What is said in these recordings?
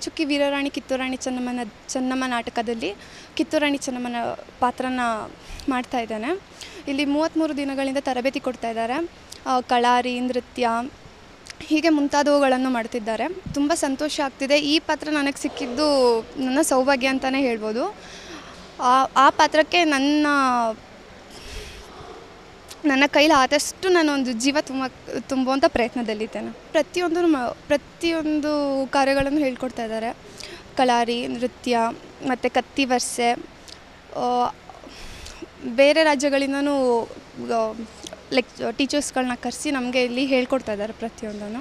ಚುಕ್ಕಿ ವೀರರಾಣಿ ಕಿತ್ತೂರಾಣಿ ಚೆನ್ನಮ್ಮನ ಚೆನ್ನಮ್ಮ ನಾಟಕದಲ್ಲಿ ಕಿತ್ತೂರಾಣಿ ಚೆನ್ನಮ್ಮನ ಪಾತ್ರನ ಮಾಡ್ತಾ ಇದ್ದಾನೆ ಇಲ್ಲಿ ಮೂವತ್ತ್ಮೂರು ದಿನಗಳಿಂದ ತರಬೇತಿ ಕೊಡ್ತಾ ಇದ್ದಾರೆ ಆ, ಕಳಾರಿ ನೃತ್ಯ ಹೀಗೆ ಮುಂತಾದವುಗಳನ್ನು ಮಾಡ್ತಿದ್ದಾರೆ ತುಂಬ ಸಂತೋಷ ಆಗ್ತಿದೆ ಈ ಪಾತ್ರ ನನಗೆ ಸಿಕ್ಕಿದ್ದು ನನ್ನ ಸೌಭಾಗ್ಯ ಅಂತಲೇ ಹೇಳ್ಬೋದು ಆ ಆ ಪಾತ್ರಕ್ಕೆ ನನ್ನ ನನ್ನ ಕೈಲಿ ಆದಷ್ಟು ನಾನು ಒಂದು ಜೀವ ತುಂಬ ತುಂಬುವಂಥ ಪ್ರಯತ್ನದಲ್ಲಿದ್ದೇನೆ ಪ್ರತಿಯೊಂದು ಮ- ಪ್ರತಿಯೊಂದು ಕಾರ್ಯಗಳನ್ನು ಹೇಳ್ಕೊಡ್ತಾ ಇದ್ದಾರೆ ಕಳಾರಿ ನೃತ್ಯ ಮತ್ತು ಕತ್ತಿ ವರ್ಸೆ ಆ, ಬೇರೆ ರಾಜ್ಯಗಳಿಂದನೂ ಲೈಕ್ ಟೀಚರ್ಸ್ಗಳನ್ನ ಕರೆಸಿ ನಮಗೆ ಇಲ್ಲಿ ಹೇಳ್ಕೊಡ್ತಾ ಇದ್ದಾರೆ ಪ್ರತಿಯೊಂದನ್ನು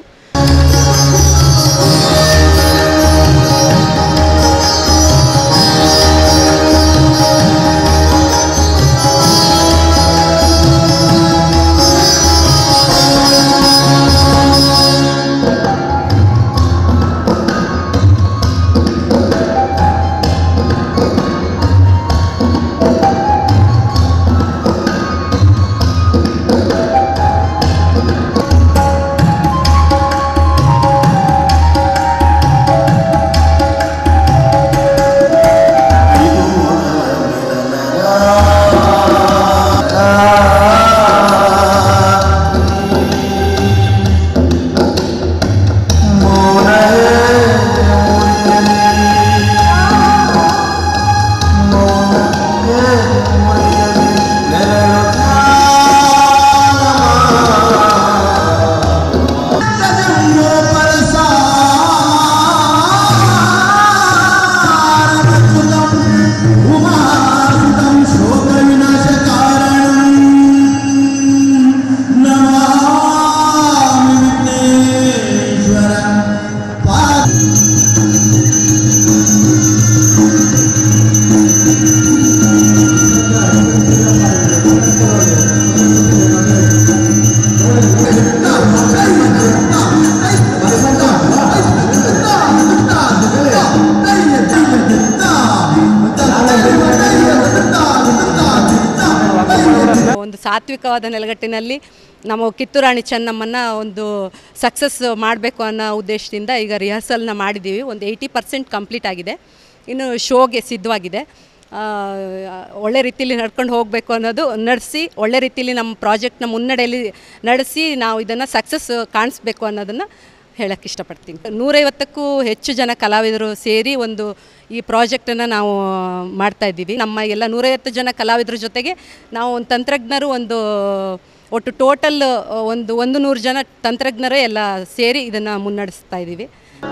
ಒಂದು ಸಾತ್ವಿಕವಾದ ನೆಲಗಟ್ಟಿನಲ್ಲಿ ನಾವು ಕಿತ್ತೂರಾಣಿ ಚೆನ್ನಮ್ಮನ ಒಂದು ಸಕ್ಸಸ್ ಮಾಡಬೇಕು ಅನ್ನೋ ಉದ್ದೇಶದಿಂದ ಈಗ ರಿಹರ್ಸಲ್ನ ಮಾಡಿದ್ದೀವಿ ಒಂದು ಏಯ್ಟಿ ಪರ್ಸೆಂಟ್ ಕಂಪ್ಲೀಟ್ ಆಗಿದೆ ಇನ್ನು ಶೋಗೆ ಸಿದ್ಧವಾಗಿದೆ ಆ, ಒಳ್ಳೆ ರೀತಿಯಲ್ಲಿ ನಡ್ಕೊಂಡು ಹೋಗಬೇಕು ಅನ್ನೋದು ನಡೆಸಿ ಒಳ್ಳೆ ರೀತಿಯಲ್ಲಿ ನಮ್ಮ ಪ್ರಾಜೆಕ್ಟ್ನ ಮುನ್ನಡೆಯಲ್ಲಿ ನಡೆಸಿ ನಾವು ಇದನ್ನು ಸಕ್ಸಸ್ ಕಾಣಿಸ್ಬೇಕು ಅನ್ನೋದನ್ನು ಹೇಳಕ್ಕೆ ಇಷ್ಟಪಡ್ತೀನಿ ನೂರೈವತ್ತಕ್ಕೂ ಹೆಚ್ಚು ಜನ ಕಲಾವಿದರು ಸೇರಿ ಒಂದು ಈ ಪ್ರಾಜೆಕ್ಟನ್ನು ನಾವು ಮಾಡ್ತಾ ಇದ್ದೀವಿ ನಮ್ಮ ಎಲ್ಲ ನೂರೈವತ್ತು ಜನ ಕಲಾವಿದರ ಜೊತೆಗೆ ನಾವು ಒಂದು ತಂತ್ರಜ್ಞರು ಒಂದು ಒಟ್ಟು ಟೋಟಲ್ ಒಂದು ಒಂದು ನೂರು ಜನ ತಂತ್ರಜ್ಞರೇ ಎಲ್ಲ ಸೇರಿ ಇದನ್ನು ಮುನ್ನಡೆಸ್ತಾ ಇದ್ದೀವಿ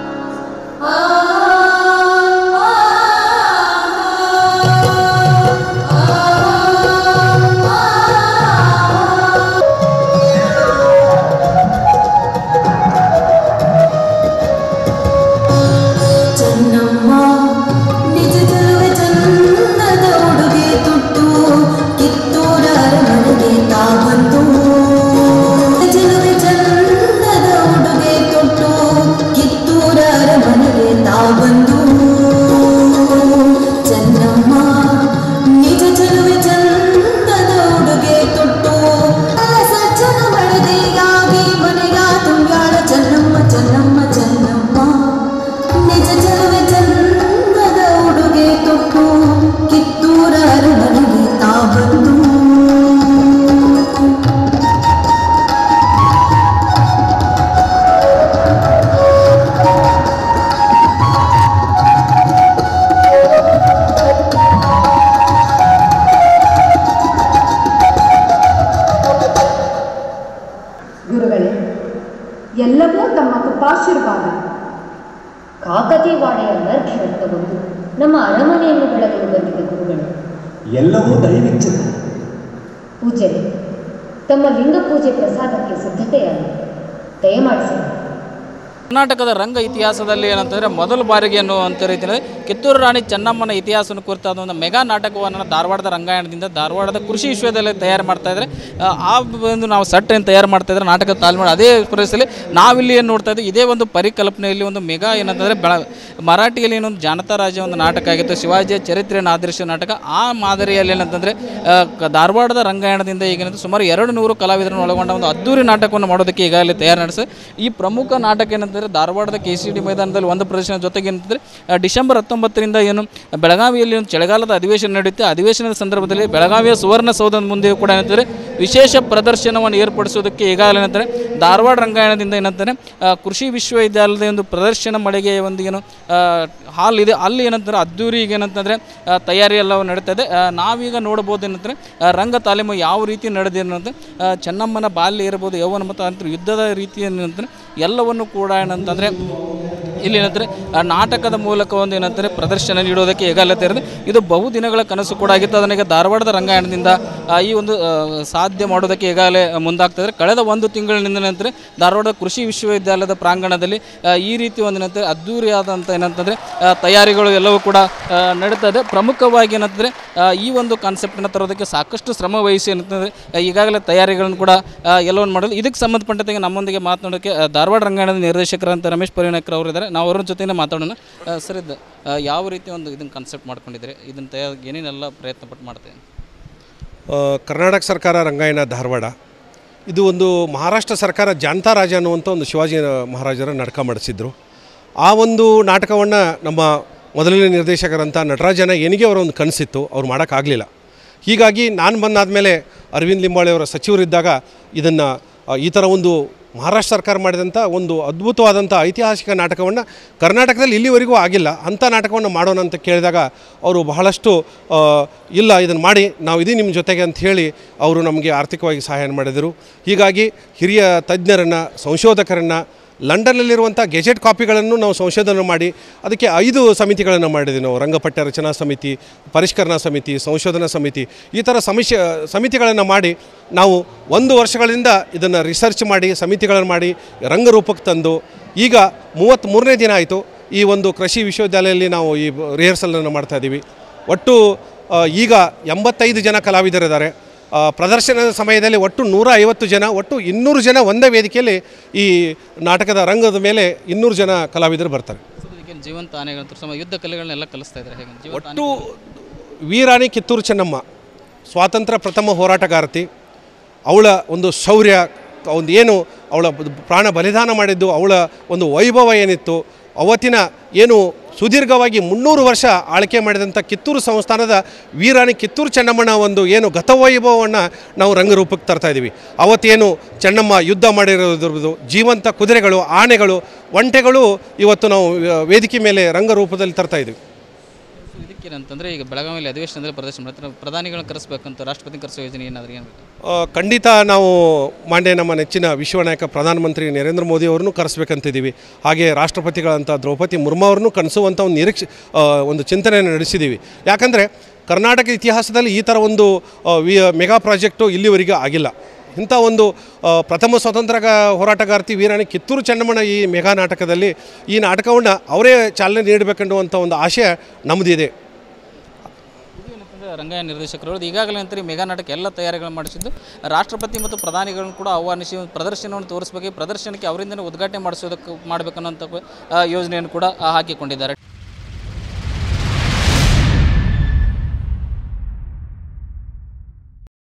ಚೆನ್ನಮ್ಮ ನಿಜ ಚೆಲುವೆ ಚಂದದ ಉಡುಗೆ ತೊಟ್ಟು ಕಿತ್ತೂರ ಅರಮನೆಗೆ ತಾ ಬಂತು ಚೆಲುವೆ ಚಂದದ ಉಡುಗೆ ತೊಟ್ಟು ಕಿತ್ತೂರ ಅರಮನೆಗೆ ತಾ ಬಂದು ಚೆನ್ನಮ್ಮ ನಿಜ ಚೆಲುವೆ ಚಂದದ ಉಡುಗೆ ತೊಟ್ಟು ಸಜ್ಜನ ಮಡದಿಗಾಗಿ ಮನೆಗ ತುಂಬ್ಯಾಳ ಚೆನ್ನಮ್ಮ ಚೆನ್ನಮ್ಮ ಚೆನ್ನಮ್ಮ ನಿಜ ಚೆಲುವೆ ಚಂದದ ಉಡುಗೆ ತೊಟ್ಟು ಕಿತ್ತೂರ ಅರಮನೆಗೆ ತಾ ಬಂದು ಗುರುಗಳೇ ಎಲ್ಲವೂ ತಮ್ಮ ಕೃಪಾಶೀರ್ವಾದ ಕಾಕತಿವಾಡೆಯ ಅನರ್ಘ್ಯವನ್ನು ತಗೊಂಡು ನಮ್ಮ ಅರಮನೆಯನ್ನು ಬೆಳಗಲು ಬಂದಿದೆ ಗುರುಗಳು ಎಲ್ಲವೂ ದೈವಿಚ್ಛೆ ಪೂಜೆ ತಮ್ಮ ಲಿಂಗ ಪೂಜೆ ಪ್ರಸಾದಕ್ಕೆ ಸಿದ್ಧತೆಯಾಗಿದೆ ದಯಮಾಡಿಸಿ ಕರ್ನಾಟಕದ ರಂಗ ಇತಿಹಾಸದಲ್ಲಿ ಏನಂತಂದರೆ ಮೊದಲ ಬಾರಿಗೆ ಅನ್ನುವಂಥ ರೀತಿಯಲ್ಲಿ ಕಿತ್ತೂರು ರಾಣಿ ಚೆನ್ನಮ್ಮನ ಇತಿಹಾಸವನ್ನು ಕುರಿತಾದ ಒಂದು ಮೆಗಾ ನಾಟಕವನ್ನು ಧಾರವಾಡದ ರಂಗಾಯಣದಿಂದ ಧಾರವಾಡದ ಕೃಷಿ ವಿಶ್ವದಲ್ಲಿ ತಯಾರು ಮಾಡ್ತಾ ಇದ್ದಾರೆ ಆ, ಆ ಒಂದು ನಾವು ಸಟ್ ಏನು ತಯಾರು ಮಾಡ್ತಾ ಇದ್ರೆ ನಾಟಕ ತಾಲ್ ಮಾಡಿ ಅದೇ ಪರಿಸ್ಥಿತಿಯಲ್ಲಿ ನಾವಿಲ್ಲಿ ಏನು ನೋಡ್ತಾ ಇದ್ದೀವಿ ಇದೇ ಒಂದು ಪರಿಕಲ್ಪನೆಯಲ್ಲಿ ಒಂದು ಮೆಗಾ ಏನಂತಂದರೆ ಬೆಳ ಮರಾಠಿಯಲ್ಲಿ ಏನೊಂದು ಜಾನತಾ ರಾಜ್ಯ ಒಂದು ನಾಟಕ ಆಗಿತ್ತು ಶಿವಾಜಿಯ ಚರಿತ್ರೆಯನ್ನು ಆಧರಿಸಿದ ನಾಟಕ ಆ ಮಾದರಿಯಲ್ಲಿ ಏನಂತಂದರೆ ಆ, ಕ- ಧಾರವಾಡದ ರಂಗಾಯಣದಿಂದ ಈಗಿನ ಸುಮಾರು ಎರಡು ನೂರು ಕಲಾವಿದರನ್ನು ಒಳಗೊಂಡ ಒಂದು ಅದ್ದೂರಿ ನಾಟಕವನ್ನು ಮಾಡೋದಕ್ಕೆ ಈಗಾಗಲೇ ತಯಾರು ನಡೆಸಿ ಈ ಪ್ರಮುಖ ನಾಟಕ ಏನಂತಂದರೆ ಏನಂತಂದರೆ ಧಾರವಾಡದ ಕೆ ಸಿ ಡಿ ಮೈದಾನದಲ್ಲಿ ಒಂದು ಪ್ರದರ್ಶನ ಜೊತೆಗೆ ಏನಂತಂದರೆ ಆ, ಡಿಸೆಂಬರ್ ಹತ್ತೊಂಬತ್ತರಿಂದ ಏನು ಬೆಳಗಾವಿಯಲ್ಲಿ ಒಂದು ಚಳಿಗಾಲದ ಅಧಿವೇಶನ ನಡೆಯುತ್ತೆ ಅಧಿವೇಶನದ ಸಂದರ್ಭದಲ್ಲಿ ಬೆಳಗಾವಿಯ ಸುವರ್ಣಸೌಧದ ಮುಂದೆ ಕೂಡ ಏನಂತಂದರೆ ವಿಶೇಷ ಪ್ರದರ್ಶನವನ್ನು ಏರ್ಪಡಿಸೋದಕ್ಕೆ ಈಗಾಗಲೇ ಏನಂತಾರೆ ಧಾರವಾಡ ರಂಗಾಯಣದಿಂದ ಏನಂತಾರೆ ಆ, ಕೃಷಿ ವಿಶ್ವವಿದ್ಯಾಲಯದ ಒಂದು ಪ್ರದರ್ಶನ ಮಳಿಗೆ ಒಂದು ಏನು ಹಾಲ್ ಇದೆ ಅಲ್ಲಿ ಏನಂತಾರೆ ಅದ್ದೂರಿ ಈಗ ಏನಂತಂದರೆ ಆ, ತಯಾರಿ ಎಲ್ಲ ನಡೀತಾ ಇದೆ ಆ, ನಾವೀಗ ನೋಡ್ಬೋದು ಏನಂತಾರೆ ಆ, ರಂಗ ತಾಲೀಮು ಯಾವ ರೀತಿ ನಡೆದಿದೆ ಅನ್ನೋದು ಆ, ಚೆನ್ನಮ್ಮನ ಬಾಲ್ಯ ಇರ್ಬೋದು ಯೌವನ ಮತ್ತು ಅಂತರ ಯುದ್ಧದ ರೀತಿ ಏನಂತಾರೆ ಎಲ್ಲವನ್ನು ಕೂಡ ಏನಂತಂದರೆ ಇಲ್ಲಿ ಏನಂತಾರೆ ಆ ನಾಟಕದ ಮೂಲಕ ಒಂದು ಏನಂತಾರೆ ಪ್ರದರ್ಶನ ನೀಡೋದಕ್ಕೆ ಏಗಾಲತೆ ಇರೋದು ಇದು ಬಹುದಿನಗಳ ಕನಸು ಕೂಡ ಆಗಿತ್ತು ಅದನ್ನ ಈಗ ಧಾರವಾಡದ ರಂಗಾಯಣದಿಂದ ಆ, ಈ ಒಂದು ಆ, ಸಾಧ್ಯ ಮಾಡೋದಕ್ಕೆ ಈಗಾಗಲೇ ಮುಂದಾಗ್ತಿದ್ದಾರೆ ಕಳೆದ ಒಂದು ತಿಂಗಳಿನಿಂದ ಏನಂತಾರೆ ಧಾರವಾಡ ಕೃಷಿ ವಿಶ್ವವಿದ್ಯಾಲಯದ ಪ್ರಾಂಗಣದಲ್ಲಿ ಆ, ಈ ರೀತಿ ಒಂದು ಏನಂತಾರೆ ಅದ್ಧೂರಿಯಾದಂಥ ಏನಂತಂದರೆ ಆ, ಎಲ್ಲವೂ ಕೂಡ ಆ, ನಡೀತಾ ಇದೆ ಪ್ರಮುಖವಾಗಿ ಏನಂತಂದರೆ ಆ, ಈ ಒಂದು ಕಾನ್ಸೆಪ್ಟನ್ನು ತರೋದಕ್ಕೆ ಸಾಕಷ್ಟು ಶ್ರಮ ವಹಿಸಿ ಏನಂತಂದರೆ ಆ, ಈಗಾಗಲೇ ತಯಾರಿಗಳನ್ನು ಕೂಡ ಆ, ಎಲ್ಲವನ್ನು ಮಾಡೋದು ಇದಕ್ಕೆ ಸಂಬಂಧಪಟ್ಟಂತೆ ನಮ್ಮೊಂದಿಗೆ ಮಾತನಾಡೋಕ್ಕೆ ಆ, ಧಾರವಾಡ ರಂಗಾಯಣದ ನಿರ್ದೇಶಕರಂತ ರಮೇಶ್ ಪರಿಣಾಕರ್ ಅವರು ಇದ್ದಾರೆ ನಾವು ಅವ್ರ ಜೊತೆನೇ ಮಾತಾಡೋಣ ಆ, ಸರ್ ಇದು ಆ, ಯಾವ ರೀತಿ ಒಂದು ಇದನ್ನು ಕಾನ್ಸೆಪ್ಟ್ ಮಾಡ್ಕೊಂಡಿದ್ದೀರಿ ಇದನ್ನು ತಯಾರು ಏನೇನೆಲ್ಲ ಪ್ರಯತ್ನ ಪಟ್ಟು ಮಾಡ್ತೇವೆ ಆ, ಕರ್ನಾಟಕ ಸರ್ಕಾರ ರಂಗಾಯಣ ಧಾರವಾಡ ಇದು ಒಂದು ಮಹಾರಾಷ್ಟ್ರ ಸರ್ಕಾರ ಜಾಂತಾ ರಾಜ ಅನ್ನುವಂಥ ಒಂದು ಶಿವಾಜಿ ಮಹಾರಾಜರ ನಾಟಕ ಮಾಡಿಸಿದ್ರು ಆ ಒಂದು ನಾಟಕವನ್ನು ನಮ್ಮ ಮೊದಲನೇ ನಿರ್ದೇಶಕರಂಥ ನಟರಾಜನ ಏನಿಗೆ ಅವರ ಒಂದು ಕನಸಿತ್ತು ಅವ್ರು ಮಾಡೋಕ್ಕಾಗಲಿಲ್ಲ ಹೀಗಾಗಿ ನಾನು ಬಂದಾದಮೇಲೆ ಅರವಿಂದ್ ಲಿಂಬಾಳೆ ಅವರ ಸಚಿವರಿದ್ದಾಗ ಇದನ್ನು ಈ ಥರ ಒಂದು ಮಹಾರಾಷ್ಟ್ರ ಸರ್ಕಾರ ಮಾಡಿದಂಥ ಒಂದು ಅದ್ಭುತವಾದಂಥ ಐತಿಹಾಸಿಕ ನಾಟಕವನ್ನು ಕರ್ನಾಟಕದಲ್ಲಿ ಇಲ್ಲಿವರೆಗೂ ಆಗಿಲ್ಲ ಅಂಥ ನಾಟಕವನ್ನು ಮಾಡೋಣ ಅಂತ ಕೇಳಿದಾಗ ಅವರು ಬಹಳಷ್ಟು ಆ, ಇಲ್ಲ ಇದನ್ನು ಮಾಡಿ ನಾವು ಇದೀವಿ ನಿಮ್ಮ ಜೊತೆಗೆ ಅಂತ ಹೇಳಿ ಅವರು ನಮಗೆ ಆರ್ಥಿಕವಾಗಿ ಸಹಾಯ ಮಾಡಿದರು ಹೀಗಾಗಿ ಹಿರಿಯ ತಜ್ಞರನ್ನು ಸಂಶೋಧಕರನ್ನು ಲಂಡನ್ನಲ್ಲಿರುವಂಥ ಗೆಜೆಟ್ ಕಾಪಿಗಳನ್ನು ನಾವು ಸಂಶೋಧನೆ ಮಾಡಿ ಅದಕ್ಕೆ ಐದು ಸಮಿತಿಗಳನ್ನು ಮಾಡಿದ್ವಿ ನಾವು ರಂಗಪಠ್ಯ ರಚನಾ ಸಮಿತಿ ಪರಿಷ್ಕರಣಾ ಸಮಿತಿ ಸಂಶೋಧನಾ ಸಮಿತಿ ಈ ಥರ ಸಮಿಷ ಸಮಿತಿಗಳನ್ನು ಮಾಡಿ ನಾವು ಒಂದು ವರ್ಷಗಳಿಂದ ಇದನ್ನು ರಿಸರ್ಚ್ ಮಾಡಿ ಸಮಿತಿಗಳನ್ನು ಮಾಡಿ ರಂಗರೂಪಕ್ಕೆ ತಂದು ಈಗ ಮೂವತ್ತ್ಮೂರನೇ ದಿನ ಆಯಿತು ಈ ಒಂದು ಕೃಷಿ ವಿಶ್ವವಿದ್ಯಾಲಯದಲ್ಲಿ ನಾವು ಈ ರಿಹರ್ಸಲನ್ನು ಮಾಡ್ತಾ ಇದ್ದೀವಿ ಒಟ್ಟು ಆ, ಈಗ ಎಂಬತ್ತೈದು ಜನ ಕಲಾವಿದರಿದ್ದಾರೆ ಆ, ಪ್ರದರ್ಶನದ ಸಮಯದಲ್ಲಿ ಒಟ್ಟು ನೂರ ಐವತ್ತು ಜನ ಒಟ್ಟು ಇನ್ನೂರು ಜನ ಒಂದೇ ವೇದಿಕೆಯಲ್ಲಿ ಈ ನಾಟಕದ ರಂಗದ ಮೇಲೆ ಇನ್ನೂರು ಜನ ಕಲಾವಿದರು ಬರ್ತಾರೆ ಇದಕ್ಕೆ ಜೀವಂತ ಆನೆಗಳು ತೋರಿಸೋ ಯುದ್ಧ ಕಲೆಗಳನ್ನೆಲ್ಲ ಕಲಿಸ್ತಾ ಇದ್ದಾರೆ ಹೇಗೆ ಜೀವಂತ ಒಟ್ಟು ವೀರಾಣಿ ಕಿತ್ತೂರು ಚೆನ್ನಮ್ಮ ಸ್ವಾತಂತ್ರ್ಯ ಪ್ರಥಮ ಹೋರಾಟಗಾರತಿ ಅವಳ ಒಂದು ಶೌರ್ಯ ಒಂದು ಏನು ಅವಳ ಪ್ರಾಣ ಬಲಿದಾನ ಮಾಡಿದ್ದು ಅವಳ ಒಂದು ವೈಭವ ಏನಿತ್ತು ಅವತ್ತಿನ ಏನು ಸುದೀರ್ಘವಾಗಿ ಮುನ್ನೂರು ವರ್ಷ ಆಳ್ಕೆ ಮಾಡಿದಂಥ ಕಿತ್ತೂರು ಸಂಸ್ಥಾನದ ವೀರಾಣಿ ಕಿತ್ತೂರು ಚೆನ್ನಮ್ಮನ ಒಂದು ಏನು ಗತವೈಭವವನ್ನು ನಾವು ರಂಗರೂಪಕ್ಕೆ ತರ್ತಾ ಇದ್ದೀವಿ ಅವತ್ತೇನು ಚೆನ್ನಮ್ಮ ಯುದ್ಧ ಮಾಡಿರೋದ್ರದ್ದು ಜೀವಂತ ಕುದುರೆಗಳು ಆನೆಗಳು ಒಂಟೆಗಳು ಇವತ್ತು ನಾವು ಆ, ವೇದಿಕೆ ಮೇಲೆ ರಂಗರೂಪದಲ್ಲಿ ತರ್ತಾ ಇದ್ದೀವಿ ಇದಕ್ಕೇನಂತಂದರೆ ಈಗ ಬೆಳಗಾವಿಯಲ್ಲಿ ಅಧಿವೇಶನದಲ್ಲಿ ಪ್ರದರ್ಶನ ಮಾಡ್ತಾರೆ ಪ್ರಧಾನಿಗಳನ್ನ ಕರೆಸ್ಬೇಕಂತ ರಾಷ್ಟ್ರಪತಿ ಕರೆಸೋ ಯೋಜನೆ ಏನಾದರೂ ಏನು ಆ, ಖಂಡಿತ ನಾವು ಮಾನ್ಯ ನಮ್ಮ ನೆಚ್ಚಿನ ವಿಶ್ವನಾಯಕ ಪ್ರಧಾನಮಂತ್ರಿ ನರೇಂದ್ರ ಮೋದಿ ಅವರನ್ನು ಕರೆಸ್ಬೇಕಂತಿದ್ದೀವಿ ಹಾಗೆ ರಾಷ್ಟ್ರಪತಿಗಳಂಥ ದ್ರೌಪದಿ ಮುರ್ಮು ಅವ್ರನ್ನೂ ಕನಸುವಂಥ ಒಂದು ನಿರೀಕ್ಷೆ ಆ, ಒಂದು ಚಿಂತನೆಯನ್ನು ನಡೆಸಿದ್ದೀವಿ ಯಾಕಂದರೆ ಕರ್ನಾಟಕ ಇತಿಹಾಸದಲ್ಲಿ ಈ ಥರ ಒಂದು ಆ, ವಿ ಮೆಗಾ ಪ್ರಾಜೆಕ್ಟು ಇಲ್ಲಿವರೆಗೆ ಆಗಿಲ್ಲ ಇಂಥ ಒಂದು ಆ, ಪ್ರಥಮ ಸ್ವಾತಂತ್ರ್ಯ ಹೋರಾಟಗಾರ್ತಿ ವೀರಾಣಿ ಕಿತ್ತೂರು ಚೆನ್ನಮ್ಮನ ಈ ಮೆಗಾ ನಾಟಕದಲ್ಲಿ ಈ ನಾಟಕವನ್ನು ಅವರೇ ಚಾಲನೆ ನೀಡಬೇಕನ್ನುವಂಥ ಒಂದು ಆಶಯ ನಮ್ಮದಿದೆ ಏನಂತಂದ್ರೆ ರಂಗಾಯಣ ನಿರ್ದೇಶಕರು ಹೇಳೋದು ಈಗಾಗಲೇ ಅಂತಾರೆ ಮೆಗಾ ನಾಟಕ ಎಲ್ಲ ತಯಾರಿಗಳು ಮಾಡಿಸಿದ್ದು ರಾಷ್ಟ್ರಪತಿ ಮತ್ತು ಪ್ರಧಾನಿಗಳನ್ನು ಕೂಡ ಆಹ್ವಾನಿಸಿ ಒಂದು ಪ್ರದರ್ಶನವನ್ನು ತೋರಿಸಬೇಕು ಈ ಪ್ರದರ್ಶನಕ್ಕೆ ಅವರಿಂದನೇ ಉದ್ಘಾಟನೆ ಮಾಡಿಸೋದಕ್ಕೆ ಮಾಡಬೇಕನ್ನೋಂಥ ಆ, ಯೋಜನೆಯನ್ನು ಕೂಡ ಆ, ಹಾಕಿಕೊಂಡಿದ್ದಾರೆ